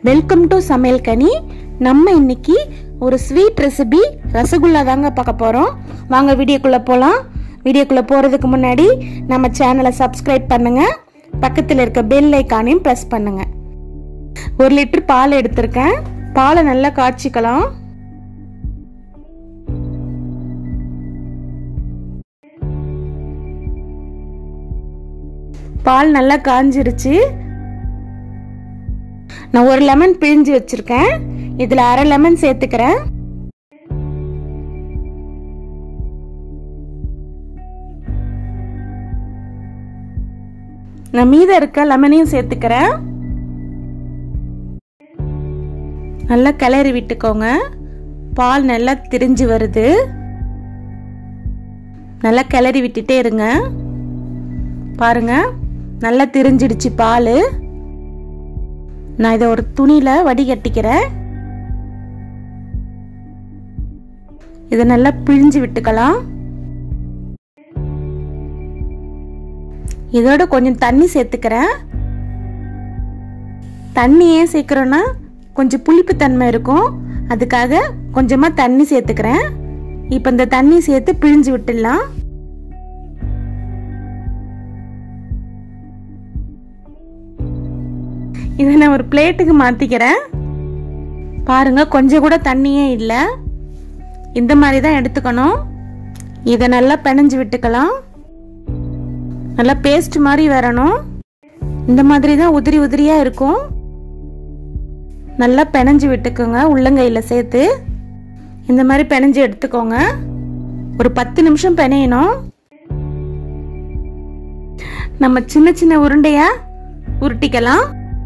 welcome to சமையல் கனி நம்ம இன்னைக்கு ஒரு ஸ்வீட் ரெசிபி ரசகுல்லா தாங்க பார்க்க போகிறோம் வாங்க வீடியோக்குள்ளே போகலாம் வீடியோக்குள்ளே போகிறதுக்கு முன்னாடி நம்ம சேனலை சப்ஸ்கிரைப் பண்ணுங்க பக்கத்தில் இருக்க பெல் ஐக்கானையும் ப்ரெஸ் பண்ணுங்க ஒரு லிட்டர் பால் எடுத்திருக்கேன் பாலை நல்லா காய்ச்சிக்கலாம் பால் நல்லா காஞ்சிருச்சு நான் ஒரு லெமன் பிழிஞ்சு வச்சிருக்கேன் இதுல அரை லெமன் சேர்த்துக்கிறேன் நான் மீதம் இருக்க லெமனையும் சேர்த்துக்கிறேன் நல்லா கிளறி விட்டுக்கோங்க பால் நல்லா திரிஞ்சு வருது நல்லா கிளறி விட்டுட்டே இருங்க பாருங்க நல்லா திரிஞ்சிடுச்சு பால் நான் இதை ஒரு துணியில் வடிகட்டிக்கிறேன் இதை நல்லா பிழிஞ்சு விட்டுக்கலாம் இதோட கொஞ்சம் தண்ணி சேர்த்துக்கிறேன் தண்ணி ஏன் சேர்க்குறோன்னா கொஞ்சம் புளிப்பு தன்மை இருக்கும் அதுக்காக கொஞ்சமாக தண்ணி சேர்த்துக்கிறேன் இப்போ இந்த தண்ணி சேர்த்து பிழிஞ்சு விட்டுடலாம் இதை நான் ஒரு பிளேட்டுக்கு மாற்றிக்கிறேன் பாருங்க கொஞ்சம் கூட தண்ணியே இல்லை இந்த மாதிரி தான் எடுத்துக்கணும் இதை நல்லா பிணைஞ்சு விட்டுக்கலாம் நல்லா பேஸ்ட் மாதிரி வரணும் இந்த மாதிரி தான் உதிரி உதிரியாக இருக்கும் நல்லா பிணைஞ்சு விட்டுக்கோங்க உள்ளங்கையில் சேர்த்து இந்த மாதிரி பிணைஞ்சு எடுத்துக்கோங்க ஒரு பத்து நிமிஷம் பிணையணும் நம்ம சின்ன சின்ன உருண்டையா உருட்டிக்கலாம்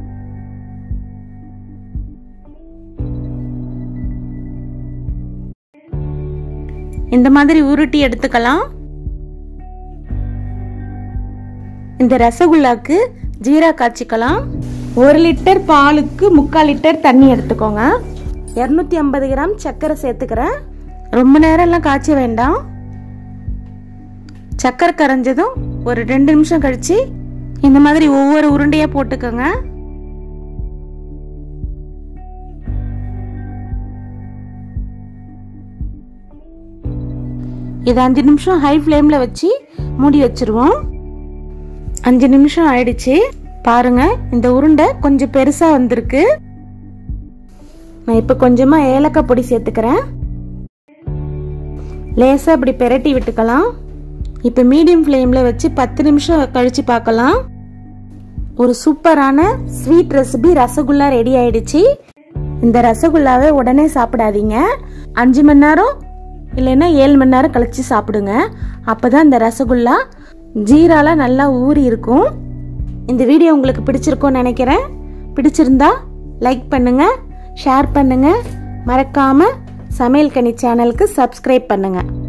இந்த மாதிரி உருட்டி எடுத்துக்கலாம் இந்த ரசகுல்லாக்கு ஜீரா காய்ச்சிக்கலாம் ஒரு லிட்டர் பாலுக்கு முக்கால் லிட்டர் தண்ணி எடுத்துக்கோங்க இரநூத்தி ஐம்பது கிராம் சர்க்கரை சேர்த்துக்கிறேன் ரொம்ப நேரம்லாம் காய்ச்ச வேண்டாம் சர்க்கரை கரைஞ்சதும் ஒரு ரெண்டு நிமிஷம் கழிச்சு இந்த மாதிரி ஒவ்வொரு உருண்டையாக போட்டுக்கோங்க இது அஞ்சு நிமிஷம் ஹை ஃப்ளேமில் வச்சு மூடி வச்சிருவோம் அஞ்சு நிமிஷம் ஆயிடுச்சு பாருங்க இந்த உருண்டை கொஞ்சம் பெருசாக வந்திருக்கு நான் இப்போ கொஞ்சமாக ஏலக்காய் பொடி சேர்த்துக்கிறேன் லேசாக இப்படி பெரட்டி விட்டுக்கலாம் இப்போ மீடியம் ஃப்ளேமில் வச்சு பத்து நிமிஷம் கழித்து பார்க்கலாம் ஒரு சூப்பரான ஸ்வீட் ரெசிபி ரசகுல்லா ரெடி ஆயிடுச்சு இந்த ரசகுல்லாவை உடனே சாப்பிடாதீங்க அஞ்சு மணி நேரம் இல்லைன்னா ஏழு மணி நேரம் கழிச்சு சாப்பிடுங்க அப்போ தான் இந்த ரசகுல்லா ஜீரால நல்லா ஊறி இருக்கும் இந்த வீடியோ உங்களுக்கு பிடிச்சிருக்கும்னு நினைக்கிறேன் பிடிச்சிருந்தா லைக் பண்ணுங்க ஷேர் பண்ணுங்க மறக்காம சமையல் கனி சேனலுக்கு சப்ஸ்கிரைப் பண்ணுங்க